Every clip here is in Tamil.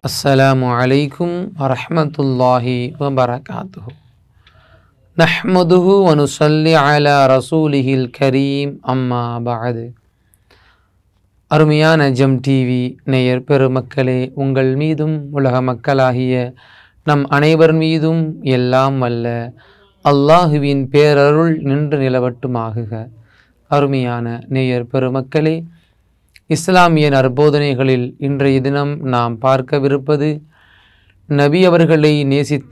السلام عليكم ورحمة الله وبركاته نحمده ونصلي على رسوله الكريم أما بعد அருமையான ஜம் டிவி நேயர் பெருமக்களே உங்கள் மீதும் உலக மக்களாகிய நம் அனைவர் மீதும் எல்லாம் வல்ல அல்லாஹுவின் பேரருள் நின்று நிலவட்டுமாகுக அருமையான நேயர் பெருமக்களே இஸ்லாமிய நற்போதனைகளில் இன்றைய தினம் நாம் பார்க்கவிருப்பது நபி அவர்களை நேசித்த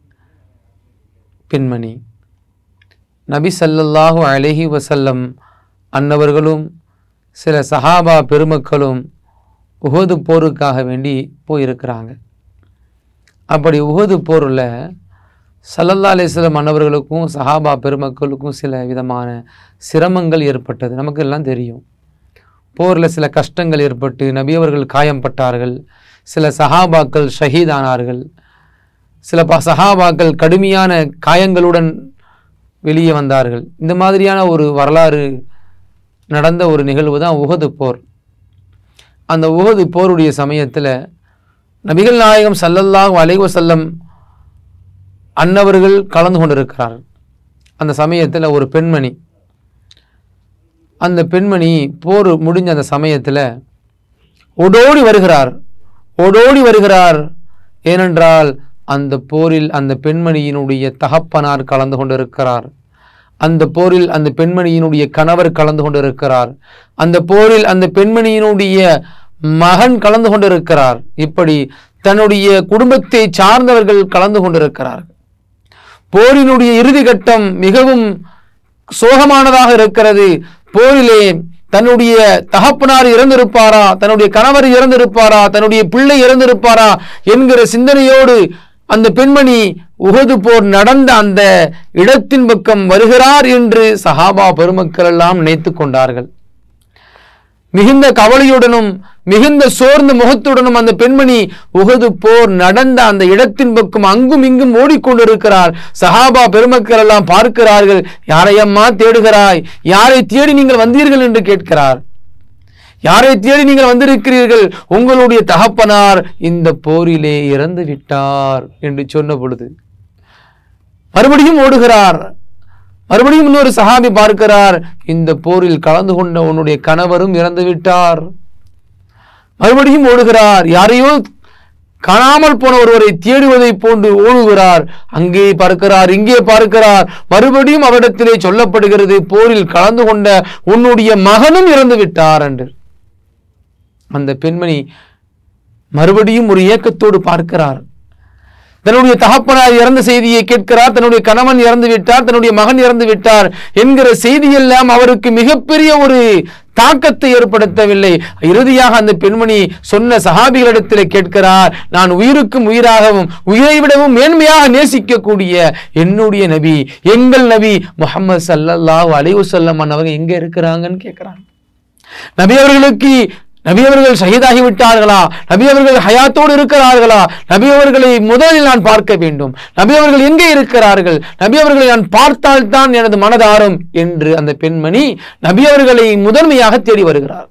பெண்மணி நபி ஸல்லல்லாஹு அலைஹி வஸல்லம் அன்னவர்களும் சில சஹாபா பெருமக்களும் உஹது போருக்காக வேண்டி போயிருக்கிறாங்க அப்படி உஹது போரில் சல்லல்லா அலிஸ்லம் அன்னவர்களுக்கும் சஹாபா பெருமக்களுக்கும் சில விதமான சிரமங்கள் ஏற்பட்டது நமக்கு எல்லாம் தெரியும் போரில் சில கஷ்டங்கள் ஏற்பட்டு நபி அவர்கள் காயம்பட்டார்கள் சில சஹாபாக்கள் ஷஹீதானார்கள் சில ப சஹாபாக்கள் கடுமையான காயங்களுடன் வெளியே வந்தார்கள் இந்த மாதிரியான ஒரு வரலாறு நடந்த ஒரு நிகழ்வு தான் உகது போர் அந்த உகது போருடைய சமயத்தில் நபிகள் நாயகம் சல்லல்லாஹு அலைஹி வஸல்லம் அன்னவர்கள் கலந்து கொண்டிருக்கிறார் அந்த சமயத்தில் ஒரு பெண்மணி அந்த பெண்மணி போர் முடிஞ்ச அந்த சமயத்தில் ஓடோடி வருகிறார் ஓடோடி வருகிறார் ஏனென்றால் அந்த போரில் அந்த பெண்மணியினுடைய தகப்பனார் கலந்து கொண்டிருக்கிறார் அந்த போரில் அந்த பெண்மணியினுடைய கணவர் கலந்து கொண்டிருக்கிறார் அந்த போரில் அந்த பெண்மணியினுடைய மகன் கலந்து கொண்டிருக்கிறார் இப்படி தன்னுடைய குடும்பத்தை சார்ந்தவர்கள் கலந்து கொண்டிருக்கிறார்கள் போரினுடைய இறுதி கட்டம் மிகவும் சோகமானதாக இருக்கிறது போரிலே தன்னுடைய தகப்பனார் இறந்திருப்பாரா தன்னுடைய கணவர் இறந்திருப்பாரா தன்னுடைய பிள்ளை இறந்திருப்பாரா என்கிற சிந்தனையோடு அந்த பெண்மணி உகது போர் நடந்த அந்த இடத்தின் பக்கம் வருகிறார் என்று சஹாபா பெருமக்கள் எல்லாம் நினைத்து கொண்டார்கள் மிகுந்த கவலையுடனும் மிகுந்த சோர்ந்த முகத்துடனும் அந்த பெண்மணி உகது போர் நடந்த அந்த இடத்தின் பக்கம் அங்கும் இங்கும் ஓடிக்கொண்டிருக்கிறார் சஹாபா பெருமக்கள் எல்லாம் பார்க்கிறார்கள் யாரையம்மா தேடுகிறாய் யாரை தேடி நீங்கள் வந்தீர்கள் என்று கேட்கிறார் யாரை தேடி நீங்கள் வந்திருக்கிறீர்கள் உங்களுடைய தகப்பனார் இந்த போரிலே இறந்து விட்டார் என்று சொன்ன பொழுது மறுபடியும் ஓடுகிறார் மறுபடியும் இன்னொரு சஹாபி பார்க்கிறார் இந்த போரில் கலந்து கொண்ட உன்னுடைய கணவரும் இறந்து விட்டார் மறுபடியும் ஓடுகிறார் யாரையோ காணாமல் போன ஒருவரை தேடுவதை போன்று ஓடுகிறார் அங்கே பார்க்கிறார் இங்கே பார்க்கிறார் மறுபடியும் அவரிடத்திலே சொல்லப்படுகிறது போரில் கலந்து கொண்ட உன்னுடைய மகனும் இறந்து விட்டார் என்று அந்த பெண்மணி மறுபடியும் ஒரு ஏக்கத்தோடு பார்க்கிறார் தன்னுடைய தகப்பனார் இறந்த செய்தியை கேட்கிறார் தன்னுடைய கணவன் இறந்து விட்டார் தன்னுடைய மகன் இறந்து விட்டார் என்கிற செய்தியெல்லாம் அவருக்கு மிகப்பெரிய ஒரு தாக்கத்தை ஏற்படுத்தவில்லை இறுதியாக அந்த பெண்மணி சொன்ன சஹாபிகளிடத்தில் கேட்கிறார் நான் உயிருக்கும் உயிராகவும் உயிரை விடவும் மேன்மையாக நேசிக்கக்கூடிய என்னுடைய நபி எங்கள் நபி முகமது சல்லல்லாஹு அலைவசல்லம் அவங்க எங்க இருக்கிறாங்கன்னு கேட்கிறாங்க நபி அவர்களுக்கு நபி அவர்கள் ஷஹீதாகி விட்டார்களா நபி அவர்கள் ஹயாத்தோடு இருக்கிறார்களா நபி அவர்களை முதலில் நான் பார்க்க வேண்டும் நபி அவர்கள் எங்கே இருக்கிறார்கள் நபி அவர்களை நான் பார்த்தால்தான் எனது மனதாரும் என்று அந்த பெண்மணி நபி அவர்களை முதன்மையாக தேடி வருகிறார்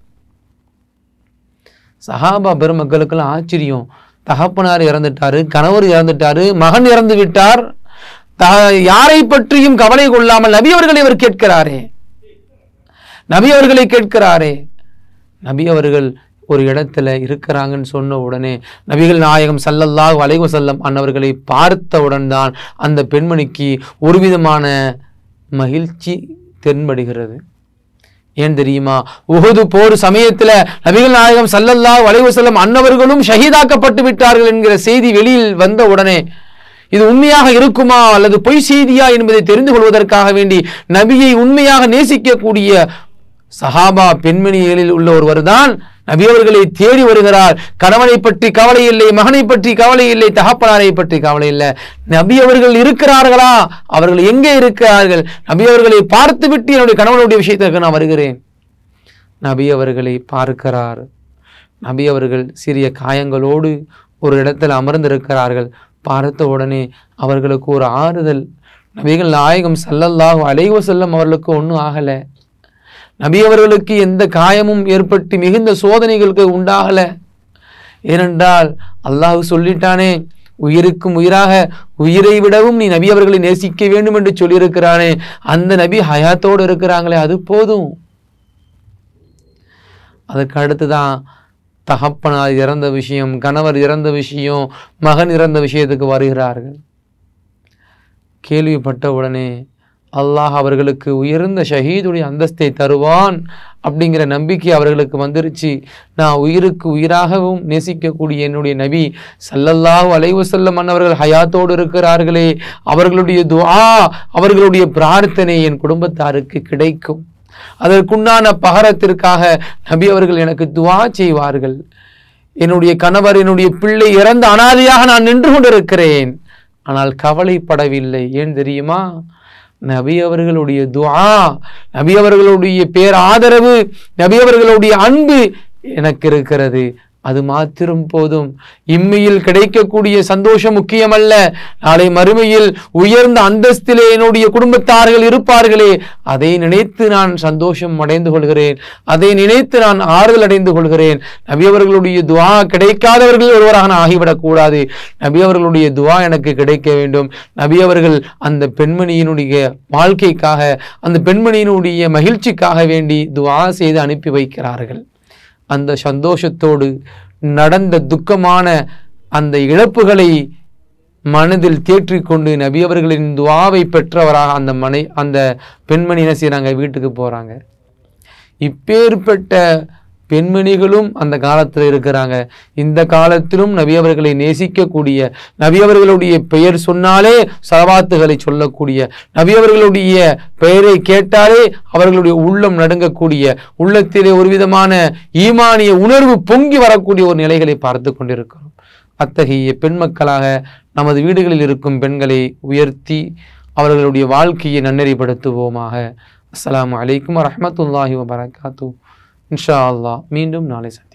சஹாபா பெருமக்களுக்கெல்லாம் ஆச்சரியம் தகப்பனார் இறந்துட்டாரு கணவர் இறந்துட்டாரு மகன் இறந்து விட்டார் யாரை பற்றியும் கவலை கொள்ளாமல் நபி அவர்களை இவர் கேட்கிறாரே நபி அவர்களை கேட்கிறாரே நபி அவர்கள் ஒரு இடத்துல இருக்கிறாங்கன்னு சொன்ன உடனே நபிகள் நாயகம் சல்லல்லாஹ் வளைவு செல்லம் அன்னவர்களை பார்த்தவுடன் தான் அந்த பெண்மணிக்கு ஒரு விதமான மகிழ்ச்சி தென்படுகிறது ஏன் தெரியுமா உகுது போர் சமயத்தில் நபிகள் நாயகம் சல்லல்லா வளைவு செல்லம் அன்னவர்களும் ஷஹீதாக்கப்பட்டு விட்டார்கள் என்கிற செய்தி வெளியில் வந்த உடனே இது உண்மையாக இருக்குமா அல்லது பொய் செய்தியா என்பதை தெரிந்து கொள்வதற்காக வேண்டி நபியை உண்மையாக நேசிக்கக்கூடிய சஹாபா பெண்மணிகளில் உள்ள ஒருவர் தான் நபி அவர்களை தேடி வருகிறார் கணவனை பற்றி கவலை இல்லை மகனை பற்றி கவலை இல்லை தகப்பனாரை பற்றி கவலை இல்லை நபி அவர்கள் இருக்கிறார்களா அவர்கள் எங்கே இருக்கிறார்கள் நபி அவர்களை பார்த்து விட்டு என்னுடைய கணவனுடைய விஷயத்திற்கு நான் வருகிறேன் நபி அவர்களை பார்க்கிறார் நபி அவர்கள் சிறிய காயங்களோடு ஒரு இடத்தில் அமர்ந்திருக்கிறார்கள் பார்த்த உடனே அவர்களுக்கு ஒரு ஆறுதல் நபிகள் நாயகம் சல்லல்லாஹு அலைவ செல்லம் அவர்களுக்கு ஒன்றும் ஆகலை நபி அவர்களுக்கு எந்த காயமும் ஏற்பட்டு மிகுந்த சோதனைகளுக்கு உண்டாகல ஏனென்றால் அல்லாஹ் சொல்லிட்டானே உயிருக்கும் உயிராக உயிரை விடவும் நீ நபி அவர்களை நேசிக்க வேண்டும் என்று சொல்லியிருக்கிறானே அந்த நபி ஹயாத்தோடு இருக்கிறாங்களே அது போதும் அதுக்கு அடுத்துதான் தகப்பனார் இறந்த விஷயம் கணவர் இறந்த விஷயம் மகன் இறந்த விஷயத்துக்கு வருகிறார்கள் கேள்விப்பட்ட உடனே அல்லாஹ் அவர்களுக்கு உயர்ந்த ஷஹீதுடைய அந்தஸ்தை தருவான் அப்படிங்கிற நம்பிக்கை அவர்களுக்கு வந்துருச்சு நான் உயிருக்கு உயிராகவும் நேசிக்கக்கூடிய என்னுடைய நபி சல்லல்லாஹு அலைஹி வஸல்லம் அன்னவர்கள் ஹயாத்தோடு இருக்கிறார்களே அவர்களுடைய துஆ அவர்களுடைய பிரார்த்தனை என் குடும்பத்தாருக்கு கிடைக்கும் அதற்குண்டான பகரத்திற்காக நபி அவர்கள் எனக்கு துஆ செய்வார்கள் என்னுடைய கணவர் என்னுடைய பிள்ளை இறந்த அனாதையாக நான் நின்று கொண்டிருக்கிறேன் ஆனால் கவலைப்படவில்லை ஏன் தெரியுமா நபி அவர்களுடைய துஆ நபி அவர்களுடைய பேர் ஆதரவு நபி அவர்களுடைய அன்பு எனக்கு இருக்கிறது அது மாத்திரம் போதும் இம்மையில் கிடைக்கக்கூடிய சந்தோஷம் முக்கியமல்ல நாளை மறுமையில் உயர்ந்த அந்தஸ்திலே என்னுடைய குடும்பத்தார்கள் இருப்பார்களே அதை நினைத்து நான் சந்தோஷம் அடைந்து கொள்கிறேன் அதை நினைத்து நான் ஆறுதல் அடைந்து கொள்கிறேன் நபி அவர்களுடைய துவா கிடைக்காதவர்கள் ஒருவராக நான் ஆகிவிடக் கூடாது நபி அவர்களுடைய துவா எனக்கு கிடைக்க வேண்டும் நபி அவர்கள் அந்த பெண்மணியினுடைய வாழ்க்கைக்காக அந்த பெண்மணியினுடைய மகிழ்ச்சிக்காக வேண்டி துவா செய்து அனுப்பி வைக்கிறார்கள் அந்த சந்தோஷத்தோடு நடந்த துக்கமான அந்த இழப்புகளை மனதில் தேற்றிக்கொண்டு நபி அவர்களின் துவாவை பெற்றவராக அந்த மனை அந்த பெண்மணி என்ன செய்கிறாங்க வீட்டுக்கு போகிறாங்க இப்பேற்பட்ட பெண்மணிகளும் அந்த காலத்தில் இருக்கிறாங்க இந்த காலத்திலும் நபி அவர்களை நேசிக்கக்கூடிய நபி அவர்களுடைய பெயர் சொன்னாலே சலவாத்துகளை சொல்லக்கூடிய நபி அவர்களுடைய பெயரை கேட்டாலே அவர்களுடைய உள்ளம் நடுங்கக்கூடிய உள்ளத்திலே ஒரு விதமான ஈமானிய உணர்வு பொங்கி வரக்கூடிய ஒரு நிலைகளை பார்த்து கொண்டிருக்கிறோம் அத்தகைய பெண் மக்களாக நமது வீடுகளில் இருக்கும் பெண்களை உயர்த்தி அவர்களுடைய வாழ்க்கையை நன்னெறிப்படுத்துவோமாக அஸ்ஸலாமு அலைக்கும் வரஹ்மத்துல்லாஹி வபரகாத்து இன்ஷா அல்லாஹ் மீண்டும் நாளை சந்திப்போம்